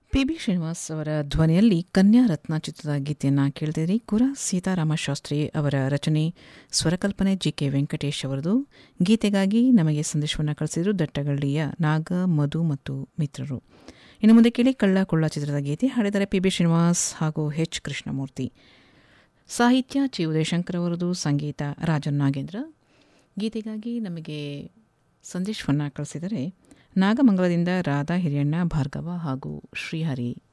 P B Srinivas ಅವರ ಧ್ವನಿಯಲ್ಲಿ ಕನ್ಯಾ ರತ್ನ ಚಿತ್ರದ ಗೀತೆಯನ್ನು ಕೇಳಿದಿರಿ ಕುರ ಸೀತಾರಾಮ ಶಾಸ್ತ್ರಿ ಅವರ ರಚನೆ ಸ್ವರಕಲ್ಪನೆ ಜಿ ಕೆ ವೆಂಕಟೇಶ್ ಅವರದು ಗೀತೆಗಾಗಿ ನಮಗೆ ಸಂದೇಶವನ್ನು ಕಳಿಸಿದರು ದಟ್ಟಗಳ್ಳಿಯ ನಾಗ ಮಧು ಮತ್ತು ಮಿತ್ರರು ಇನ್ನು ಮುಂದೆ ಕೇಳಿ ಕಳ್ಳ ಕೊಳ್ಳ ಚಿತ್ರದ ಗೀತೆ ಹಾಡಿದರೆ ಪಿ ಬಿ ಶ್ರೀನಿವಾಸ್ ಹಾಗೂ ಎಚ್ ಕೃಷ್ಣಮೂರ್ತಿ ಸಾಹಿತ್ಯ ಚಿ ಉದಯಶಂಕರ್ ಅವರದು ಸಂಗೀತ ರಾಜನ್ ನಾಗೇಂದ್ರ ಗೀತೆಗಾಗಿ ನಮಗೆ ಸಂದೇಶವನ್ನು ಕಳಿಸಿದರೆ ನಾಗಮಂಗಲದಿಂದ ರಾಧಾ ಹಿರಿಯಣ್ಣ ಭಾರ್ಗವ ಹಾಗೂ ಶ್ರೀಹರಿ